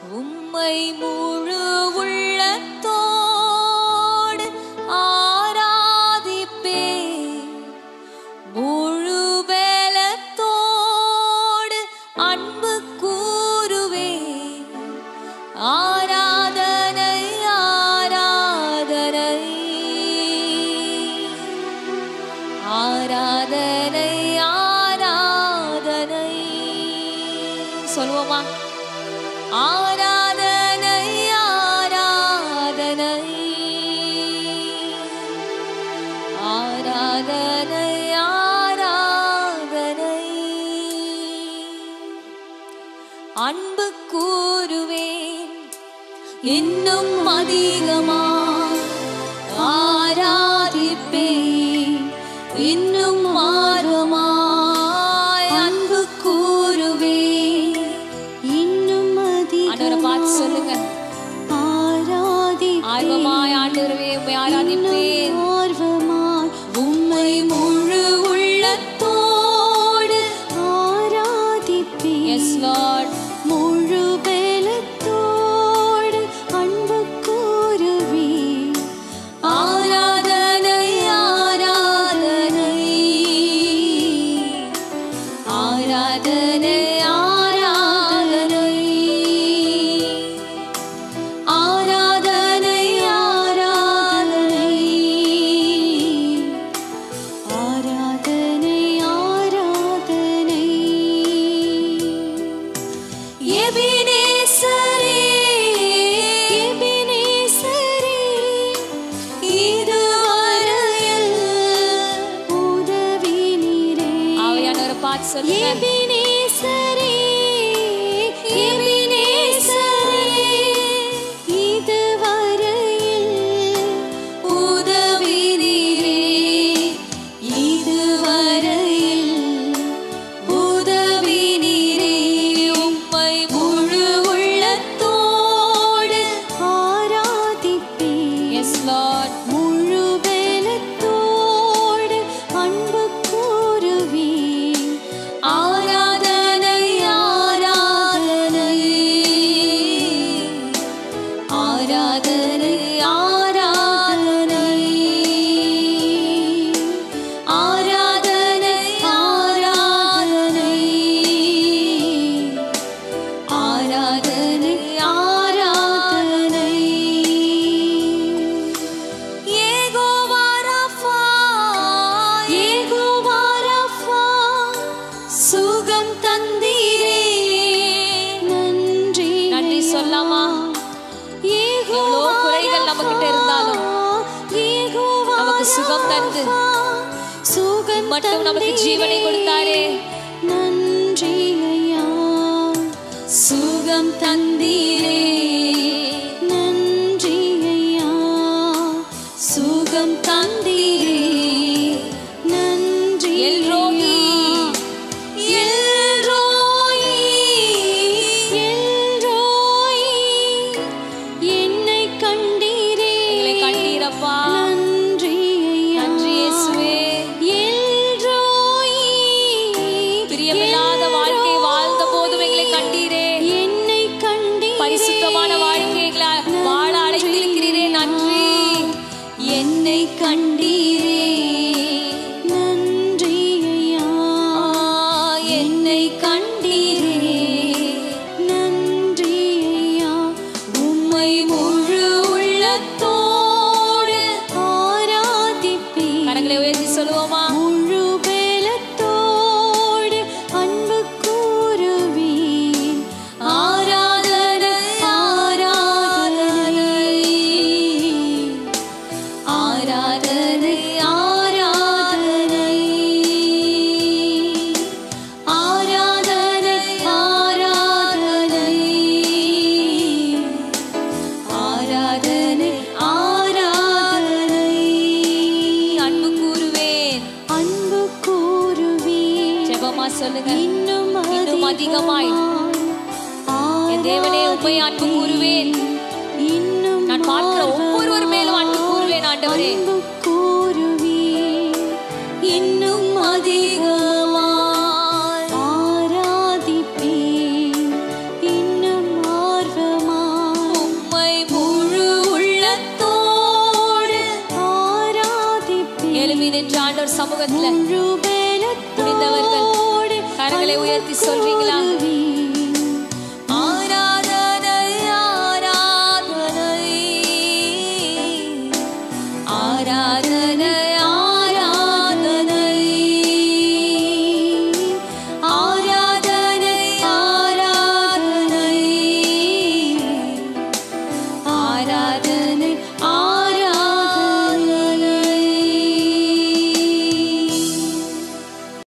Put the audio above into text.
உம்மை முழு உள்ளத்தோடு ஆராதிப்பே முழு பலத்தோடு அன்பு கூறுவே ஆராதனை ஆராதனை ஆராதனை ஆராதனை சொல்லுவோமா ஆராதனை ஆராதனை ஆராதனை ஆராதனை அன்பு கூறுவேன் இன்னும் அதிகமா ஆராதிப்பேன் இன்னும் ஆர்வமாய் அன்பு கூறுவேன் இன்னும் ஆண்டவரை பார்த்து சொல்லுங்க ஆராதி ஆர்வமாய் ஆண்டவரவே உம்மை ஆராதிப்பேன் ஆர்வமாய் உம்மை முழு உள்ளத்தோடு ஆராதிப்பேன் எஸ் லார்ட் முழு பலத்தோடு அன்பு கூறுவேன் ஆராதனை ஆராதனை ஆராதனை ஆராதனை ஆராதனை ஆராதனை ஆராதனை ஆராதனை எபினேசரே எபினேசரே இதுவரையில் உதவி நீரே ஆவியானவரை பார்த்து சொல்லுங்க எபினேசரே எபினேசரே இதுவரையில் உதவி நீரே இதுவரையில் உதவி நீரே உம்மை முழு உள்ளத்தோடு ஆராதிப்பேன் எஸ் லார்ட் முழு பலத்தோடு அன்பு கூறுவேன் ஆராதனை ஆராதனை ஆராதனை ஆராதனை ஆராதனை ஆராதனை ஆராதனை ஆராதனை ஏகோவா ராஃபா ஏகோவா ராஃபா சுகம் தந்தீரே நன்றி நன்றி சொல்லாமா எவ்வளோ குறைகள் நம்மகிட்ட இருந்தாலும் நமக்கு சுகம் தந்து சுகம் மட்டும் நமக்கு ஜீவனை கொடுத்தாரே நன்றி ஐயா சுகம் தந்தீரே நன்றி ஐயா சுகம் தந்தீரே நன்றி எல்ரோகி எல்ரோகி எல்ரோய் என்னை கண்டீரே எங்களை கண்டீரப்பா நன்றி ஐயா நன்றி இயேசுவே எல்ரோய் பிரியமில்லாத வாழ்க்கை வாழ்ந்த போதும் எங்களை கண்டீரே என்னை கண்டீரே பரிசுத்தமான வாழ்க்கைகளை வாழ அழைத்திருக்கிறீரே நன்றி என்னை கண்டீரே நன்றி ஐயா ஆ, என்னை கண்டீரே நன்றி ஐயா உம்மை முழு உள்ளத்தோடு ஆராதிப்பேன் கரங்களை உயர்த்தி சொல்லுவோமா முழு பலத்தோடு அன்பு கூறுவேன் ஆராதனை ஆராதனை ஆராதனை ஆராதனை ஆராதனை ஆராதனை ஆராதனை ஆராதனை அன்பு கூறுவேன் அன்பு கூறுவேன் ஜெபமா சொல்லுங்க இன்னும் இன்னும் அதிகமாய் என் தேவனே உம்மை அன்பு கூறுவேன் இன்னும் நான் பார்க்கிற ஒவ்வொருவர் மேலும் அன்பு கூறுவேன் ஆண்டவரே அன்பு கூறுவேன் இன்னும் அதிகமாய் ஆராதிப்பேன் இன்னும் ஆர்வமாய் சமூகத்துல முடிந்தவர்கள் கரங்களை உயர்த்தி சொல்றீங்களா